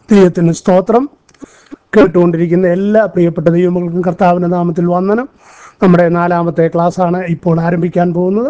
ദൈവത്തിന് സ്തോത്രം കേട്ടുകൊണ്ടിരിക്കുന്ന എല്ലാ പ്രിയപ്പെട്ട ദൈവങ്ങൾക്കും കർത്താവിൻ്റെ നാമത്തിൽ വന്ദനം നമ്മുടെ നാലാമത്തെ ക്ലാസ്സാണ് ഇപ്പോൾ ആരംഭിക്കാൻ പോകുന്നത്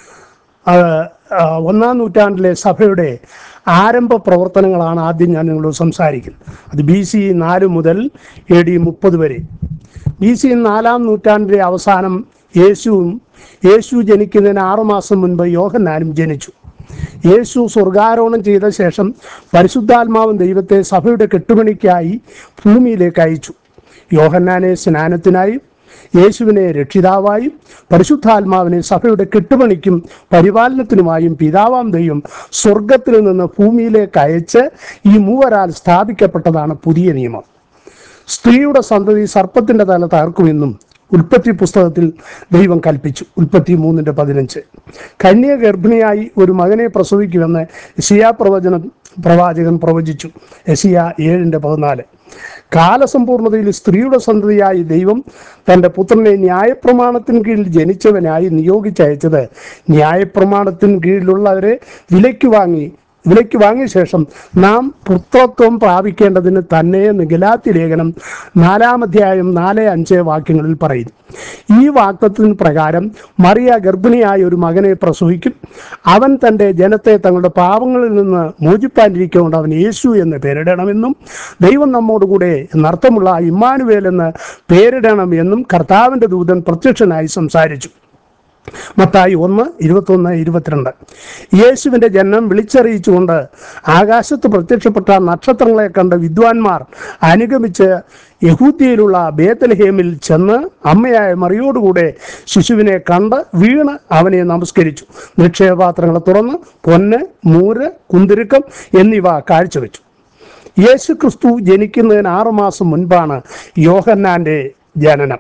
ആ, ആ, ഒന്നാം നൂറ്റാണ്ടിലെ സഭയുടെ ആരംഭ പ്രവർത്തനങ്ങളാണ് ആദ്യം ഞാൻ നിങ്ങളോട് സംസാരിക്കുന്നത് അത് ബി സി നാല് മുതൽ എ ഡി മുപ്പത് വരെ ബി സി നാലാം നൂറ്റാണ്ടിലെ അവസാനം യേശുവും യേശു ജനിക്കുന്നതിന് ആറുമാസം മുൻപ് യോഹന്നാനും ജനിച്ചു യേശു സ്വർഗാരോഹണം ചെയ്ത ശേഷം പരിശുദ്ധാത്മാവൻ ദൈവത്തെ സഭയുടെ കെട്ടുപണിക്കായി ഭൂമിയിലേക്ക് അയച്ചു യോഹന്നാനെ സ്നാനത്തിനായും യേശുവിനെ രക്ഷിതാവായും പരിശുദ്ധാത്മാവിനെ സഭയുടെ കെട്ടുപണിക്കും പരിപാലനത്തിനുമായും പിതാവാം ദൈവം സ്വർഗത്തിൽ നിന്ന് ഭൂമിയിലേക്ക് അയച്ച് ഈ മൂവരാൽ സ്ഥാപിക്കപ്പെട്ടതാണ് പുതിയ നിയമം സ്ത്രീയുടെ സന്തതി സർപ്പത്തിന്റെ തല തകർക്കുമെന്നും ഉൽപ്പത്തി പുസ്തകത്തിൽ ദൈവം കൽപ്പിച്ചു ഉൽപ്പത്തി മൂന്നിന്റെ പതിനഞ്ച് കന്യ ഗർഭിണിയായി ഒരു മകനെ പ്രസവിക്കുമെന്ന് എസിയ പ്രവചന പ്രവാചകൻ പ്രവചിച്ചു എസിയ ഏഴിന്റെ പതിനാല് കാലസമ്പൂർണതയിൽ സ്ത്രീയുടെ സന്തതിയായി ദൈവം തൻ്റെ പുത്രനെ ന്യായപ്രമാണത്തിന് കീഴിൽ ജനിച്ചവനായി നിയോഗിച്ചയച്ചത് ന്യായപ്രമാണത്തിന് കീഴിലുള്ളവരെ വിലയ്ക്ക് വാങ്ങി വിലയ്ക്ക് വാങ്ങിയ ശേഷം നാം പുത്രത്വം പ്രാപിക്കേണ്ടതിന് തന്നെ എന്ന് ഗലാത്തി ലേഖനം നാലാമധ്യായം നാല് അഞ്ച് വാക്യങ്ങളിൽ പറയുന്നു ഈ വാക്തത്വത്തിന് പ്രകാരം മറിയ ഗർഭിണിയായ ഒരു മകനെ പ്രസവിക്കും അവൻ തൻ്റെ ജനത്തെ തങ്ങളുടെ പാപങ്ങളിൽ നിന്ന് മോചിപ്പാനിരിക്കൊണ്ട് അവൻ യേശു എന്ന് പേരിടണമെന്നും ദൈവം നമ്മോടുകൂടെ എന്നർത്ഥമുള്ള ഇമ്മാനുവേൽ എന്ന് പേരിടണം എന്നും കർത്താവിൻ്റെ ദൂതൻ പ്രത്യക്ഷനായി സംസാരിച്ചു മത്തായി ഒന്ന് ഇരുപത്തൊന്ന് ഇരുപത്തിരണ്ട് യേശുവിൻ്റെ ജനനം വിളിച്ചറിയിച്ചുകൊണ്ട് ആകാശത്ത് പ്രത്യക്ഷപ്പെട്ട നക്ഷത്രങ്ങളെ കണ്ട വിദ്വാൻമാർ അനുഗമിച്ച് യഹൂദ്യയിലുള്ള ബേത്തൽഹേമിൽ ചെന്ന് അമ്മയായ മറിയോടുകൂടെ ശിശുവിനെ കണ്ട് വീണ് അവനെ നമസ്കരിച്ചു നിക്ഷേപപാത്രങ്ങളെ തുറന്ന് പൊന്ന് മൂര് കുന്തിരുക്കം എന്നിവ കാഴ്ചവെച്ചു യേശു ക്രിസ്തു ജനിക്കുന്നതിന് ആറുമാസം മുൻപാണ് യോഹന്നാന്റെ ജനനം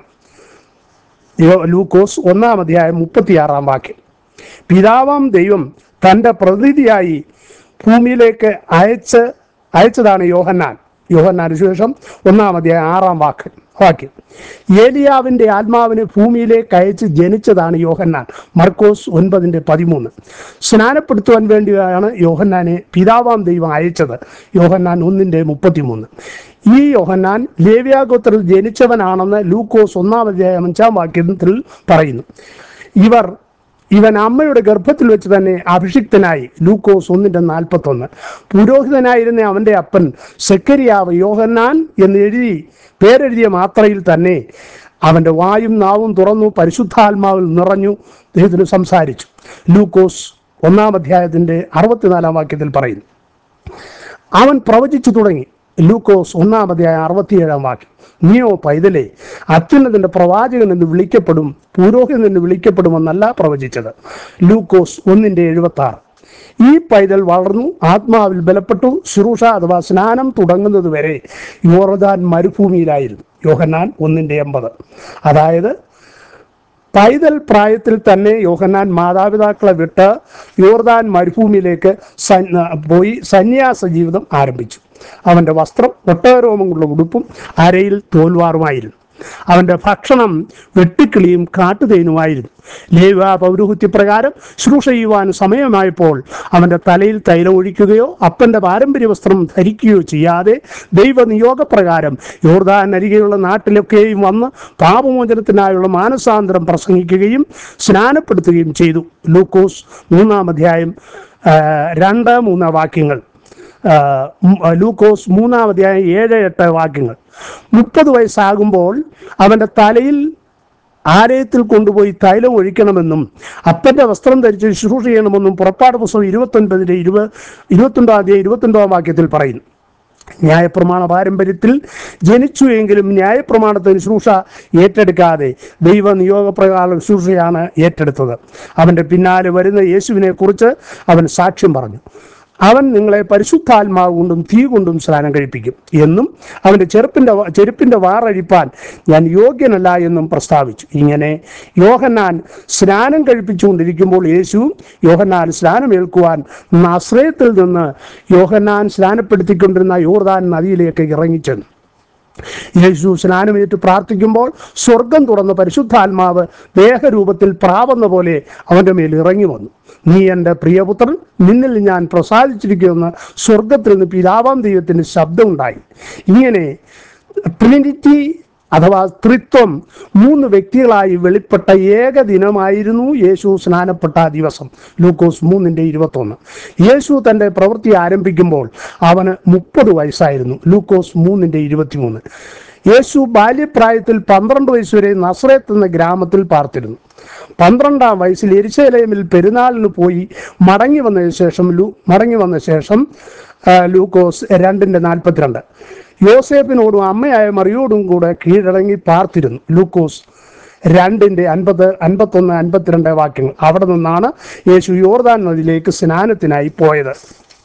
യോ- ലൂക്കോസ് ഒന്നാം അധ്യായം മുപ്പത്തിയാറാം വാക്യം പിതാവാം ദൈവം തൻ്റെ പ്രതിനിധിയായി ഭൂമിയിലേക്ക് അയച്ച് അയച്ചതാണ് യോഹന്നാൻ യോഹന്നാന് ശേഷം ഒന്നാം അധ്യായം ആറാം വാക്ക് വാക്യം ഏലിയാവിൻ്റെ ആത്മാവിനെ ഭൂമിയിലേക്ക് അയച്ച് ജനിച്ചതാണ് യോഹന്നാൻ മർക്കോസ് ഒൻപതിൻ്റെ പതിമൂന്ന് സ്നാനപ്പെടുത്തുവാൻ വേണ്ടിയാണ് യോഹന്നാനെ പിതാവാം ദൈവം അയച്ചത് യോഹന്നാൻ ഒന്നിൻ്റെ മുപ്പത്തിമൂന്ന് ഈ യോഹന്നാൻ ലേവ്യാഗോത്രത്തിൽ ജനിച്ചവനാണെന്ന് ലൂക്കോസ് ഒന്നാം അധ്യായം അഞ്ചാം വാക്യത്തിൽ പറയുന്നു ഇവർ ഇവൻ അമ്മയുടെ ഗർഭത്തിൽ വെച്ച് തന്നെ അഭിഷിക്തനായി ലൂക്കോസ് ഒന്നിൻ്റെ നാൽപ്പത്തൊന്ന് പുരോഹിതനായിരുന്ന അവൻ്റെ അപ്പൻ സെക്കരിയാവ് യോഹന്നാൻ എന്ന് എഴുതി പേരെഴുതിയ മാത്രയിൽ തന്നെ അവൻ്റെ വായും നാവും തുറന്നു പരിശുദ്ധാത്മാവിൽ നിറഞ്ഞു ദൈവത്തിന് സംസാരിച്ചു ലൂക്കോസ് ഒന്നാം അധ്യായത്തിൻ്റെ അറുപത്തിനാലാം വാക്യത്തിൽ പറയുന്നു അവൻ പ്രവചിച്ചു തുടങ്ങി ലൂക്കോസ് ഒന്നാമതായ അറുപത്തിയേഴാം വാക്യം നീയോ പൈതലേ അത്യുന്നതിൻ്റെ പ്രവാചകൻ എന്ന് വിളിക്കപ്പെടും പുരോഹിതൻ എന്ന് വിളിക്കപ്പെടുമെന്നല്ല പ്രവചിച്ചത് ലൂക്കോസ് ഒന്നിൻ്റെ എഴുപത്തി ആറ് ഈ പൈതൽ വളർന്നു ആത്മാവിൽ ബലപ്പെട്ടു ശുശ്രൂഷ അഥവാ സ്നാനം തുടങ്ങുന്നത് വരെ യോർദാൻ മരുഭൂമിയിലായിരുന്നു യോഹന്നാൻ ഒന്നിൻ്റെ എൺപത് അതായത് പൈതൽ പ്രായത്തിൽ തന്നെ യോഹന്നാൻ മാതാപിതാക്കളെ വിട്ട് യോർദാൻ മരുഭൂമിയിലേക്ക് സന്- പോയി സന്യാസ ജീവിതം ആരംഭിച്ചു അവൻ്റെ വസ്ത്രം ഒട്ടകരോമം കൊണ്ടുള്ള ഉടുപ്പും അരയിൽ തോൽവാറുമായിരുന്നു അവൻ്റെ ഭക്ഷണം വെട്ടുക്കിളിയും കാട്ടുതേനുമായിരുന്നു ലേവ പൗരോഹിത്യപ്രകാരം ശുശ്രൂഷ ചെയ്യുവാൻ സമയമായപ്പോൾ അവൻ്റെ തലയിൽ തൈലം ഒഴിക്കുകയോ അപ്പൻ്റെ പാരമ്പര്യ വസ്ത്രം ധരിക്കുകയോ ചെയ്യാതെ ദൈവനിയോഗപ്രകാരം യോർദാൻ അരികെയുള്ള നാട്ടിലൊക്കെയും വന്ന് പാപമോചനത്തിനായുള്ള മാനസാന്തരം പ്രസംഗിക്കുകയും സ്നാനപ്പെടുത്തുകയും ചെയ്തു ലൂക്കോസ് മൂന്നാം അധ്യായം ആ, രണ്ട് മൂന്ന് വാക്യങ്ങൾ ആ, ഉം, ആ, ലൂക്കോസ് മൂന്നാം അധ്യായം ഏഴ് എട്ട് വാക്യങ്ങൾ മുപ്പത് വയസ്സാകുമ്പോൾ അവൻ്റെ തലയിൽ ആലയത്തിൽ കൊണ്ടുപോയി തൈലം ഒഴിക്കണമെന്നും അപ്പൻ്റെ വസ്ത്രം ധരിച്ച് ശുശ്രൂഷ ചെയ്യണമെന്നും പുറപ്പാട് പുസ്തകം ഇരുപത്തൊൻപതിൻ്റെ ഇരുപത് ഇരുപത്തൊൻപതാം അധ്യായം ഇരുപത്തൊൻപതാം വാക്യത്തിൽ പറയുന്നു ന്യായപ്രമാണ പാരമ്പര്യത്തിൽ ജനിച്ചു എങ്കിലും ന്യായപ്രമാണത്തിന് ശുശ്രൂഷ ഏറ്റെടുക്കാതെ ദൈവ നിയോഗപ്രകാരം ശുശ്രൂഷയാണ് ഏറ്റെടുത്തത് അവൻ്റെ പിന്നാലെ വരുന്ന യേശുവിനെ കുറിച്ച് അവൻ സാക്ഷ്യം പറഞ്ഞു അവൻ നിങ്ങളെ പരിശുദ്ധാത്മാവ് കൊണ്ടും തീ കൊണ്ടും സ്നാനം കഴിപ്പിക്കും എന്നും അവൻ്റെ ചെറുപ്പിൻ്റെ വ- ചെരുപ്പിൻ്റെ വാറഴിപ്പാൻ ഞാൻ യോഗ്യനല്ല എന്നും പ്രസ്താവിച്ചു ഇങ്ങനെ യോഹന്നാൻ സ്നാനം കഴിപ്പിച്ചുകൊണ്ടിരിക്കുമ്പോൾ യേശുവും യോഹന്നാൻ സ്നാനമേൽക്കുവാൻ നസ്രയത്തിൽ നിന്ന് യോഹന്നാൻ സ്നാനപ്പെടുത്തിക്കൊണ്ടിരുന്ന യോർദാൻ നദിയിലേക്ക് ഇറങ്ങിച്ചെന്നു യേശു സ്നാനമേറ്റ് പ്രാർത്ഥിക്കുമ്പോൾ സ്വർഗം തുറന്ന് പരിശുദ്ധാത്മാവ് ദേഹരൂപത്തിൽ പ്രാവുന്ന പോലെ അവൻ്റെ മേൽ ഇറങ്ങി വന്നു നീ എൻ്റെ പ്രിയപുത്രൻ നിന്നിൽ ഞാൻ പ്രസാദിച്ചിരിക്കുമെന്ന് സ്വർഗത്തിൽ നിന്ന് പിതാവാം ദൈവത്തിന് ശബ്ദമുണ്ടായി ഇങ്ങനെ ട്രിനിറ്റി അഥവാ ത്രിത്വം മൂന്ന് വ്യക്തികളായി വെളിപ്പെട്ട ഏക ദിനമായിരുന്നു യേശു സ്നാനപ്പെട്ട ആ ദിവസം ലൂക്കോസ് മൂന്നിൻ്റെ ഇരുപത്തൊന്ന് യേശു തൻ്റെ പ്രവൃത്തി ആരംഭിക്കുമ്പോൾ അവന് മുപ്പത് വയസ്സായിരുന്നു ലൂക്കോസ് മൂന്നിൻ്റെ ഇരുപത്തിമൂന്ന് യേശു ബാല്യപ്രായത്തിൽ പന്ത്രണ്ട് വയസ്സ് വരെ നസ്രത്ത് എന്ന ഗ്രാമത്തിൽ പാർത്തിരുന്നു പന്ത്രണ്ടാം വയസ്സിൽ എരിശേലയമിൽ പെരുന്നാളിന് പോയി മടങ്ങി വന്നതിന് ശേഷം ലൂ മടങ്ങി വന്ന ശേഷം ആ, ലൂക്കോസ് രണ്ടിൻ്റെ നാൽപ്പത്തിരണ്ട് യോസേപ്പിനോടും അമ്മയായ മറിയോടും കൂടെ കീഴടങ്ങി പാർത്തിരുന്നു ലൂക്കോസ് രണ്ടിൻ്റെ അൻപത് അൻപത്തൊന്ന് അൻപത്തിരണ്ട് വാക്യങ്ങൾ അവിടെ നിന്നാണ് യേശു യോർദാൻ നദിയിലേക്ക് സ്നാനത്തിനായി പോയത്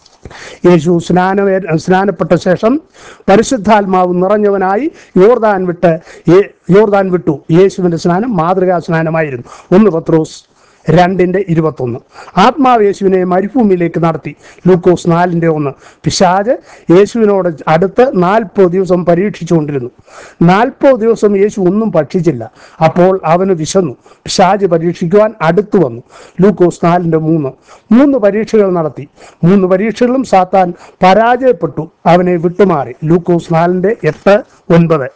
യേശു സ്നാന സ്നാനപ്പെട്ട ശേഷം പരിശുദ്ധാത്മാവ് നിറഞ്ഞവനായി യോർദാൻ വിട്ട് യേ- യോർദാൻ വിട്ടു യേശുവിൻ്റെ സ്നാനം മാതൃകാ സ്നാനമായിരുന്നു ഒന്ന് പത്രോസ് രണ്ടിൻ്റെ ഇരുപത്തൊന്ന് ആത്മാവ് യേശുവിനെ മരുഭൂമിയിലേക്ക് നടത്തി ലൂക്കോസ് നാലിൻ്റെ ഒന്ന് പിശാജ് യേശുവിനോട് അടുത്ത് നാൽപ്പത് ദിവസം പരീക്ഷിച്ചുകൊണ്ടിരുന്നു നാൽപ്പത് ദിവസം യേശു ഒന്നും ഭക്ഷിച്ചില്ല അപ്പോൾ അവന് വിശന്നു പിശാജ് പരീക്ഷിക്കുവാൻ അടുത്തു വന്നു ലൂക്കോസ് നാലിൻ്റെ മൂന്ന് മൂന്ന് പരീക്ഷകൾ നടത്തി മൂന്ന് പരീക്ഷകളും സാത്താൻ പരാജയപ്പെട്ടു അവനെ വിട്ടുമാറി ലൂക്കോസ് നാലിൻ്റെ എട്ട് ഒൻപത്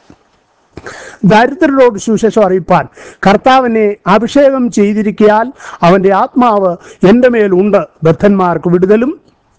ദരിദ്രരോട് സുവിശേഷം അറിയിപ്പാൻ കർത്താവിനെ അഭിഷേകം ചെയ്തിരിക്കയാൽ അവൻ്റെ ആത്മാവ് എൻ്റെ മേലുണ്ട് ബദ്ധന്മാർക്ക് വിടുതലും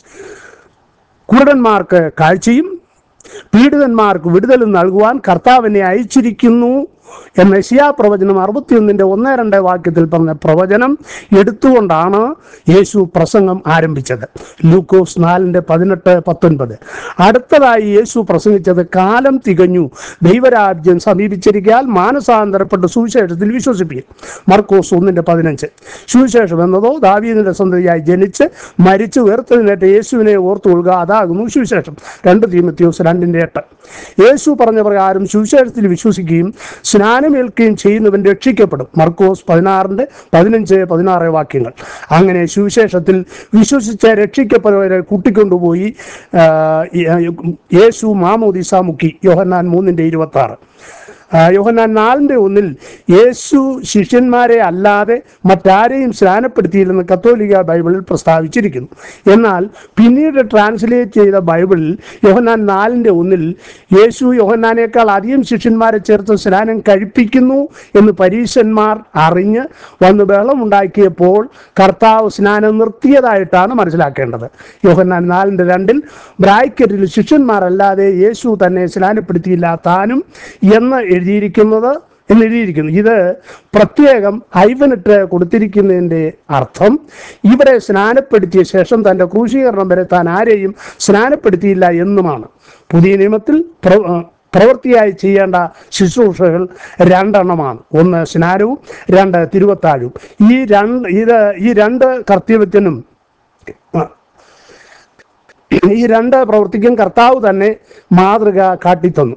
കുരുടന്മാർക്ക് കാഴ്ചയും പീഡിതന്മാർക്ക് വിടുതലും നൽകുവാൻ കർത്താവിനെ അയച്ചിരിക്കുന്നു എന്ന യശയാ പ്രവചനം അറുപത്തിയൊന്നിൻ്റെ ഒന്ന് രണ്ട് വാക്യത്തിൽ പറഞ്ഞ പ്രവചനം എടുത്തുകൊണ്ടാണ് യേശു പ്രസംഗം ആരംഭിച്ചത് ലൂക്കോസ് നാലിൻ്റെ പതിനെട്ട് പത്തൊൻപത് അടുത്തതായി യേശു പ്രസംഗിച്ചത് കാലം തികഞ്ഞു ദൈവരാജ്യം സമീപിച്ചിരിക്കാൻ മാനസാന്തരപ്പെട്ട് സുവിശേഷത്തിൽ വിശ്വസിപ്പിക്കും മർക്കോസ് ഒന്നിൻ്റെ പതിനഞ്ച് സുവിശേഷം എന്നതോ ദാവീദിൻ്റെ സന്തതിയായി ജനിച്ച് മരിച്ചു ഉയർത്തെഴുന്നേറ്റ യേശുവിനെ ഓർത്തുകൊള്ളുക അതാകുന്നു സുവിശേഷം രണ്ട് തീമത്യോസ് രണ്ടിൻ്റെ എട്ട് യേശു പറഞ്ഞ പ്രകാരം സുവിശേഷത്തിൽ വിശ്വസിക്കുകയും സ്നാനമേൽക്കുകയും ചെയ്യുന്നവൻ രക്ഷിക്കപ്പെടും മർക്കോസ് പതിനാറിൻ്റെ പതിനഞ്ച് പതിനാറ് വാക്യങ്ങൾ അങ്ങനെ സുവിശേഷത്തിൽ വിശ്വസിച്ച് രക്ഷിക്കപ്പെട്ടവരെ കൂട്ടിക്കൊണ്ടുപോയി ആ, യേശു മാമോദിസ മുക്കി യോഹന്നാൻ മൂന്നിൻ്റെ ഇരുപത്തി ആറ് യോഹന്നാൻ നാലിൻ്റെ ഒന്നിൽ യേശു ശിഷ്യന്മാരെ അല്ലാതെ മറ്റാരെയും സ്നാനപ്പെടുത്തിയില്ലെന്ന് കത്തോലിക്ക ബൈബിളിൽ പ്രസ്താവിച്ചിരിക്കുന്നു എന്നാൽ പിന്നീട് ട്രാൻസ്ലേറ്റ് ചെയ്ത ബൈബിളിൽ യോഹന്നാൻ നാലിൻ്റെ ഒന്നിൽ യേശു യോഹന്നാനേക്കാൾ അധികം ശിഷ്യന്മാരെ ചേർത്ത് സ്നാനം കഴിപ്പിക്കുന്നു എന്ന് പരീശന്മാർ അറിഞ്ഞ് വന്ന് ബഹളമുണ്ടാക്കിയപ്പോൾ കർത്താവ് സ്നാനം നിർത്തിയതായിട്ടാണ് മനസ്സിലാക്കേണ്ടത് യോഹന്നാൻ നാലിൻ്റെ രണ്ടിൽ ബ്രാക്കറ്റിൽ ശിഷ്യന്മാരല്ലാതെ യേശു തന്നെ സ്നാനപ്പെടുത്തിയില്ല താനും എന്ന് എഴുതിയിരിക്കുന്നത് എന്ന് എഴുതിയിരിക്കുന്നു ഇത് പ്രത്യേകം ഹൈവനിട്ട് കൊടുത്തിരിക്കുന്നതിൻ്റെ അർത്ഥം ഇവരെ സ്നാനപ്പെടുത്തിയ ശേഷം തൻ്റെ ക്രൂശീകരണം വരെ താൻ ആരെയും സ്നാനപ്പെടുത്തിയില്ല എന്നുമാണ് പുതിയ നിയമത്തിൽ പ്ര- ആ, പ്രവൃത്തിയായി ചെയ്യേണ്ട ശുശ്രൂഷകൾ രണ്ടെണ്ണമാണ് ഒന്ന് സ്നാനവും രണ്ട് തിരുവത്താഴും ഈ രണ്ട് ഇത് ഈ രണ്ട് കർത്തവ്യത്തിനും ആ, ഈ രണ്ട് പ്രവൃത്തിക്കും കർത്താവ് തന്നെ മാതൃക കാട്ടിത്തന്നു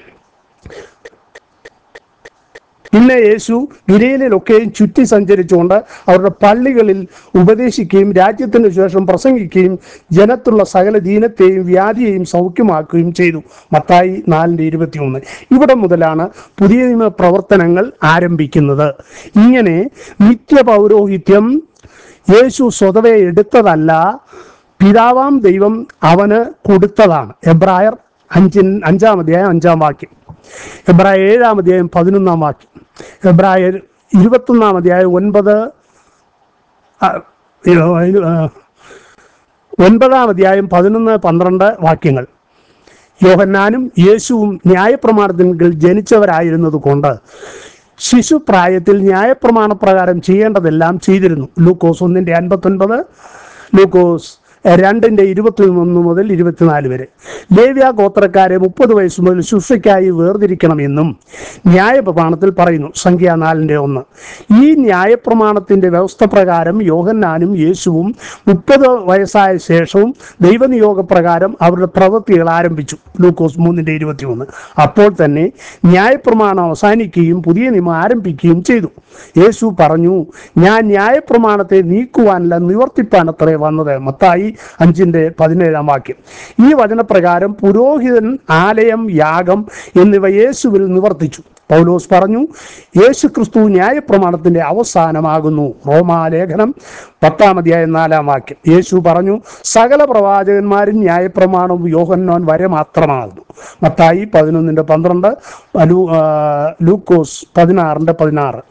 പിന്നെ യേശു ഗിരയിലൊക്കെയും ചുറ്റി സഞ്ചരിച്ചുകൊണ്ട് അവരുടെ പള്ളികളിൽ ഉപദേശിക്കുകയും രാജ്യത്തിന് ശേഷം പ്രസംഗിക്കുകയും ജനത്തുള്ള സകല ദീനത്തെയും വ്യാധിയെയും സൗഖ്യമാക്കുകയും ചെയ്തു മത്തായി നാലിൻ്റെ ഇരുപത്തിയൊന്ന് ഇവിടെ മുതലാണ് പുതിയ നിയമ പ്രവർത്തനങ്ങൾ ആരംഭിക്കുന്നത് ഇങ്ങനെ നിത്യപൗരോഹിത്യം യേശു സ്വതവേ എടുത്തതല്ല പിതാവാം ദൈവം അവന് കൊടുത്തതാണ് എബ്രായർ അഞ്ചിൻ അഞ്ചാം അധ്യായം അഞ്ചാം വാക്യം എബ്രായർ ഏഴാം അധ്യായം പതിനൊന്നാം വാക്യം എബ്രായർ ഇരുപത്തൊന്നാം അധ്യായം ഒൻപത് ആ, ഇ- ആ, ഒൻപതാം അധ്യായം പതിനൊന്ന് പന്ത്രണ്ട് വാക്യങ്ങൾ യോഹന്നാനും യേശുവും ന്യായപ്രമാണത്തിൽ ജനിച്ചവരായിരുന്നത് കൊണ്ട് ശിശുപ്രായത്തിൽ ന്യായപ്രമാണപ്രകാരം ചെയ്യേണ്ടതെല്ലാം ചെയ്തിരുന്നു ലൂക്കോസ് ഒന്നിൻ്റെ അൻപത്തൊൻപത് ലൂക്കോസ് രണ്ടിൻ്റെ ഇരുപത്തിയൊന്ന് മുതൽ ഇരുപത്തിനാല് വരെ ലേവ്യ ഗോത്രക്കാരെ മുപ്പത് വയസ്സ് മുതൽ ശുശ്രയ്ക്കായി വേർതിരിക്കണമെന്നും ന്യായപ്രമാണത്തിൽ പറയുന്നു സംഖ്യ നാലിൻ്റെ ഒന്ന് ഈ ന്യായപ്രമാണത്തിൻ്റെ വ്യവസ്ഥ പ്രകാരം യോഹന്നാനും യേശുവും മുപ്പത് വയസ്സായ ശേഷവും ദൈവനിയോഗപ്രകാരം അവരുടെ പ്രവൃത്തികൾ ആരംഭിച്ചു ലൂക്കോസ് മൂന്നിൻ്റെ ഇരുപത്തിയൊന്ന് അപ്പോൾ തന്നെ ന്യായപ്രമാണം അവസാനിക്കുകയും പുതിയ നിയമം ആരംഭിക്കുകയും ചെയ്തു യേശു പറഞ്ഞു ഞാൻ ന്യായപ്രമാണത്തെ നീക്കുവാനല്ല നിവർത്തിപ്പാനത്രേ വന്നത് മത്തായി അഞ്ചിൻ്റെ പതിനേഴാം വാക്യം ഈ വചനപ്രകാരം പ്രകാരം പുരോഹിതൻ ആലയം യാഗം എന്നിവ യേശുവിൽ നിവർത്തിച്ചു പൗലോസ് പറഞ്ഞു യേശു ക്രിസ്തു ന്യായപ്രമാണത്തിന്റെ അവസാനമാകുന്നു റോമാലേഖനം പത്താമധ്യായ നാലാം വാക്യം യേശു പറഞ്ഞു സകല പ്രവാചകന്മാരും ന്യായപ്രമാണവും യോഹന്നോൻ വരെ മാത്രമാകുന്നു മത്തായി പതിനൊന്നിന്റെ പന്ത്രണ്ട് ലൂ ആ, ലൂക്കോസ് പതിനാറിന്റെ പതിനാറ്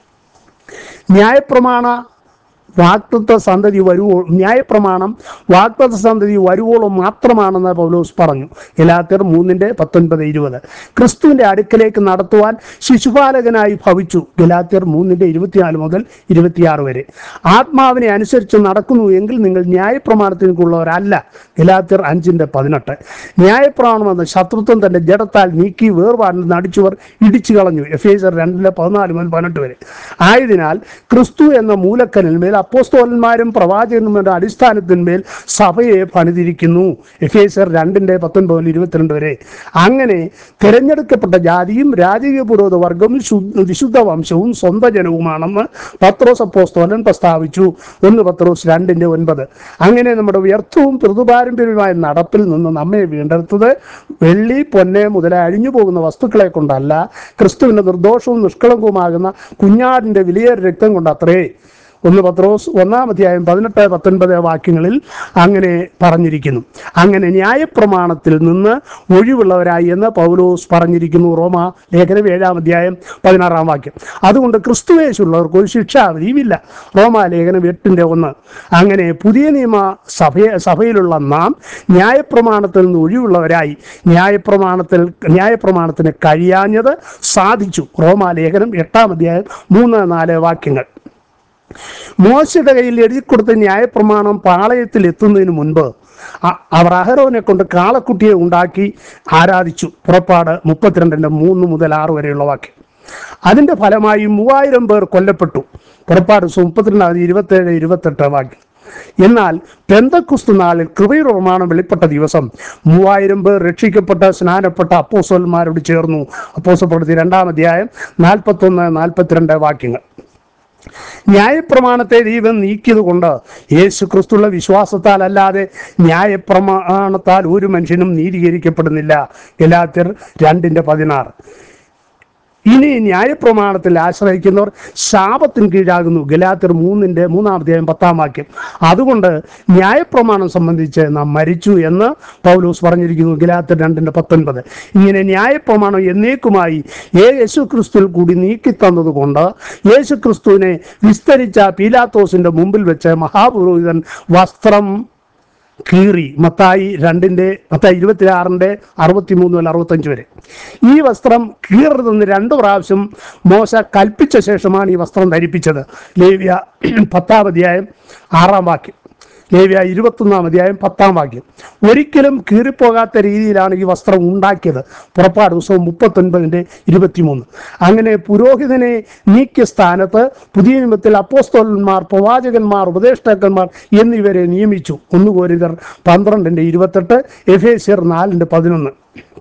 ന്യായപ്രമാണ വാക്തത്വ സന്തതി വരുവോ ന്യായപ്രമാണം വാക്തത്വ സന്തതി വരുവോളം മാത്രമാണെന്ന് പൗലോസ് പറഞ്ഞു ഗലാത്യർ മൂന്നിന്റെ പത്തൊൻപത് ഇരുപത് ക്രിസ്തുവിന്റെ അടുക്കലേക്ക് നടത്തുവാൻ ശിശുപാലകനായി ഭവിച്ചു ഗലാത്യർ മൂന്നിന്റെ ഇരുപത്തിനാല് മുതൽ ഇരുപത്തിയാറ് വരെ ആത്മാവിനെ അനുസരിച്ച് നടക്കുന്നു എങ്കിൽ നിങ്ങൾ ന്യായപ്രമാണത്തിനുള്ളവരല്ല ഗലാത്യർ അഞ്ചിന്റെ പതിനെട്ട് ന്യായപ്രമാണം എന്ന ശത്രുത്വം തന്റെ ജഡത്താൽ നീക്കി വേർപാടിൽ നടിച്ചവർ ഇടിച്ചു കളഞ്ഞു എഫ് എസ് രണ്ടിലെ പതിനാല് മുതൽ പതിനെട്ട് വരെ ആയതിനാൽ ക്രിസ്തു എന്ന മൂലക്കനിന്മേൽ അപ്പോസ്തോലന്മാരും പ്രവാചകന്മാരുടെ അടിസ്ഥാനത്തിന്മേൽ സഭയെ പണിതിരിക്കുന്നു എഫ് എസ് രണ്ടിന്റെ പത്തൊൻപത് മുതൽ ഇരുപത്തിരണ്ട് വരെ അങ്ങനെ തിരഞ്ഞെടുക്കപ്പെട്ട ജാതിയും രാജകീയ പുരോഹിത വർഗവും ശു- വിശുദ്ധ വംശവും സ്വന്തം ജനവുമാണെന്ന് പത്രോസ് അപ്പോസ്തോലൻ പ്രസ്താവിച്ചു ഒന്ന് പത്രോസ് രണ്ടിന്റെ ഒൻപത് അങ്ങനെ നമ്മുടെ വ്യർത്ഥവും പ്രതിപാരമ്പര്യവുമായ നടപ്പിൽ നിന്ന് നമ്മെ വീണ്ടെടുത്തത് വെള്ളി പൊന്നെ മുതലായ അഴിഞ്ഞു പോകുന്ന വസ്തുക്കളെ കൊണ്ടല്ല ക്രിസ്തുവിന്റെ നിർദോഷവും നിഷ്കളങ്കവുമാകുന്ന കുഞ്ഞാടിന്റെ വിലയേറെ രക്തം കൊണ്ടത്രേ ഒന്ന് പത്രോസ് ഒന്നാം അധ്യായം പതിനെട്ട് പത്തൊൻപത് വാക്യങ്ങളിൽ അങ്ങനെ പറഞ്ഞിരിക്കുന്നു അങ്ങനെ ന്യായപ്രമാണത്തിൽ നിന്ന് ഒഴിവുള്ളവരായി എന്ന് പൗലോസ് പറഞ്ഞിരിക്കുന്നു റോമ ലേഖനം ഏഴാം അധ്യായം പതിനാറാം വാക്യം അതുകൊണ്ട് ക്രിസ്തുവേശുള്ളവർക്ക് ഒരു ശിക്ഷാവിധിയുമില്ല റോമ ലേഖനം എട്ടിൻ്റെ ഒന്ന് അങ്ങനെ പുതിയ നിയമ സഭയെ സഭയിലുള്ള നാം ന്യായപ്രമാണത്തിൽ നിന്ന് ഒഴിവുള്ളവരായി ന്യായപ്രമാണത്തിൽ ന്യായപ്രമാണത്തിന് കഴിയാഞ്ഞത് സാധിച്ചു റോമ ലേഖനം എട്ടാം അധ്യായം മൂന്ന് നാല് വാക്യങ്ങൾ മോശയുടെ കയ്യിൽ എഴുതി കൊടുത്ത ന്യായപ്രമാണം പാളയത്തിൽ എത്തുന്നതിന് മുൻപ് അ- അവർ അഹരോനെ കൊണ്ട് കാളക്കുട്ടിയെ ഉണ്ടാക്കി ആരാധിച്ചു പുറപ്പാട് മുപ്പത്തിരണ്ടിന്റെ മൂന്ന് മുതൽ ആറ് വരെയുള്ള വാക്യം അതിന്റെ ഫലമായി മൂവായിരം പേർ കൊല്ലപ്പെട്ടു പുറപ്പാട് മുപ്പത്തിരണ്ടാം ഇരുപത്തേഴ് ഇരുപത്തെട്ട് വാക്യം എന്നാൽ പെന്തക്കുസ്തു നാളിൽ കൃപയുടെ പ്രമാണം വെളിപ്പെട്ട ദിവസം മൂവായിരം പേർ രക്ഷിക്കപ്പെട്ട സ്നാനപ്പെട്ട അപ്പോസോന്മാരോട് ചേർന്നു അപ്പോസപ്പെടുത്തി രണ്ടാം അധ്യായം നാൽപ്പത്തൊന്ന് നാൽപ്പത്തിരണ്ട് വാക്യങ്ങൾ ന്യായപ്രമാണത്തെ ദൈവം നീക്കിയത് കൊണ്ട് യേശു ക്രിസ്തുള്ള വിശ്വാസത്താൽ അല്ലാതെ ന്യായപ്രമാണത്താൽ ഒരു മനുഷ്യനും നീതീകരിക്കപ്പെടുന്നില്ല ഗലാത്യർ രണ്ടിന്റെ പതിനാറ് ഇനി ന്യായപ്രമാണത്തിൽ ആശ്രയിക്കുന്നവർ ശാപത്തിന് കീഴാകുന്നു ഗലാത്യർ മൂന്നിന്റെ മൂന്നാമധ്യായം പത്താം വാക്യം അതുകൊണ്ട് ന്യായപ്രമാണം സംബന്ധിച്ച് നാം മരിച്ചു എന്ന് പൗലൂസ് പറഞ്ഞിരിക്കുന്നു ഗലാത്യർ രണ്ടിന്റെ പത്തൊൻപത് ഇങ്ങനെ ന്യായപ്രമാണം എന്നേക്കുമായി ഏ യേശു ക്രിസ്തുവിൽ കൂടി നീക്കി തന്നതുകൊണ്ട് യേശു ക്രിസ്തുവിനെ വിസ്തരിച്ച പീലാത്തോസിന്റെ മുമ്പിൽ വെച്ച് മഹാപുരോഹിതൻ വസ്ത്രം കീറി മത്തായി രണ്ടിൻ്റെ മത്തായി ഇരുപത്തിയാറിൻ്റെ അറുപത്തി മൂന്ന് മുതൽ അറുപത്തഞ്ച് വരെ ഈ വസ്ത്രം കീറരുതെന്ന് രണ്ട് പ്രാവശ്യം മോശ കൽപ്പിച്ച ശേഷമാണ് ഈ വസ്ത്രം ധരിപ്പിച്ചത് ലേവ്യ പത്താം അധ്യായം ആറാം വാക്യം ലേവ്യ ഇരുപത്തൊന്നാം അധ്യായം പത്താം വാക്യം ഒരിക്കലും കീറിപ്പോകാത്ത രീതിയിലാണ് ഈ വസ്ത്രം ഉണ്ടാക്കിയത് പുറപ്പാട് ദിവസവും മുപ്പത്തൊൻപതിൻ്റെ ഇരുപത്തിമൂന്ന് അങ്ങനെ പുരോഹിതനെ നീക്കിയ സ്ഥാനത്ത് പുതിയ നിയമത്തിൽ അപ്പോസ്തോലന്മാർ പ്രവാചകന്മാർ ഉപദേഷ്ടാക്കന്മാർ എന്നിവരെ നിയമിച്ചു ഒന്ന് കോരിതർ പന്ത്രണ്ടിൻ്റെ ഇരുപത്തെട്ട് എഫേസ്യർ നാലിൻ്റെ പതിനൊന്ന്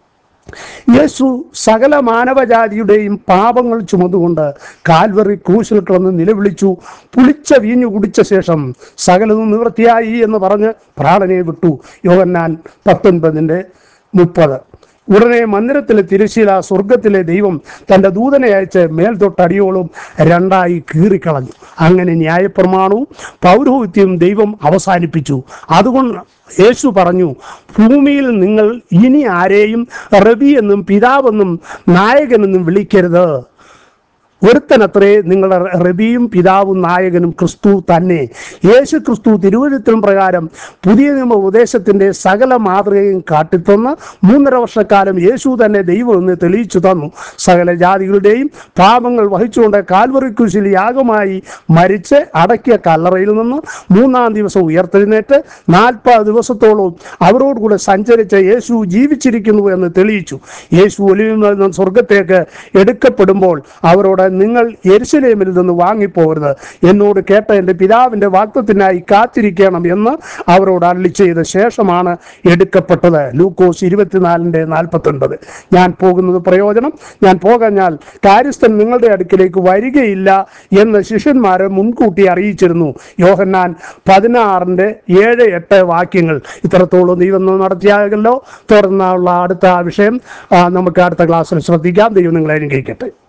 യേശു സകല മാനവജാതിയുടെയും പാപങ്ങൾ ചുമന്നുകൊണ്ട് കാൽവറി ക്രൂശിൽ കിടന്ന് നിലവിളിച്ചു പുളിച്ച വീഞ്ഞു കുടിച്ച ശേഷം സകലതും നിവൃത്തിയായി എന്ന് പറഞ്ഞ് പ്രാണനെ വിട്ടു യോഹന്നാൻ പത്തൊൻപതിൻ്റെ മുപ്പത് ഉടനെ മന്ദിരത്തിലെ തിരശീല സ്വർഗത്തിലെ ദൈവം തൻ്റെ ദൂതനെ അയച്ച് മേൽതൊട്ടടിയോളം രണ്ടായി കീറിക്കളഞ്ഞു അങ്ങനെ ന്യായപ്രമാണവും പൗരോഹിത്യവും ദൈവം അവസാനിപ്പിച്ചു അതുകൊണ്ട് യേശു പറഞ്ഞു ഭൂമിയിൽ നിങ്ങൾ ഇനി ആരെയും റബി എന്നും പിതാവെന്നും നായകനെന്നും വിളിക്കരുത് ഒരുത്തനത്രേ നിങ്ങളുടെ റബിയും പിതാവും നായകനും ക്രിസ്തു തന്നെ യേശു ക്രിസ്തു തിരുവഴുത്തിനും പ്രകാരം പുതിയ നിയമ ഉപദേശത്തിന്റെ സകല മാതൃകയും കാട്ടിത്തന്ന് മൂന്നര വർഷക്കാലം യേശു തന്നെ ദൈവം എന്ന് തെളിയിച്ചു തന്നു സകല ജാതികളുടെയും പാപങ്ങൾ വഹിച്ചുകൊണ്ട് കാൽവറി കുരിശിൽ യാഗമായി മരിച്ച് അടക്കിയ കല്ലറയിൽ നിന്ന് മൂന്നാം ദിവസം ഉയർത്തെഴുന്നേറ്റ് നാൽപ്പത് ദിവസത്തോളം അവരോടുകൂടെ സഞ്ചരിച്ച യേശു ജീവിച്ചിരിക്കുന്നു എന്ന് തെളിയിച്ചു യേശു ഒലിവിൽ നിന്ന് സ്വർഗത്തേക്ക് എടുക്കപ്പെടുമ്പോൾ അവരോട് നിങ്ങൾ യെരുശലേമിൽ നിന്ന് വാങ്ങിപ്പോകരുത് എന്നോട് കേട്ട എൻ്റെ പിതാവിൻ്റെ വാക്തത്തിനായി കാത്തിരിക്കണം എന്ന് അവരോട് അരളി ചെയ്ത ശേഷമാണ് എടുക്കപ്പെട്ടത് ലൂക്കോസ് ഇരുപത്തിനാലിൻ്റെ നാൽപ്പത്തൊൻപത് ഞാൻ പോകുന്നത് പ്രയോജനം ഞാൻ പോകഞ്ഞാൽ കാര്യസ്ഥൻ നിങ്ങളുടെ അടുക്കിലേക്ക് വരികയില്ല എന്ന് ശിഷ്യന്മാരെ മുൻകൂട്ടി അറിയിച്ചിരുന്നു യോഹന്നാൻ പതിനാറിൻ്റെ ഏഴ് എട്ട് വാക്യങ്ങൾ ഇത്രത്തോളം ദൈവം നടത്തിയാകല്ലോ തുടർന്നുള്ള അടുത്ത വിഷയം ആ, നമുക്ക് അടുത്ത ക്ലാസ്സിൽ ശ്രദ്ധിക്കാം ദൈവം നിങ്ങളെ അനുഗ്രഹിക്കട്ടെ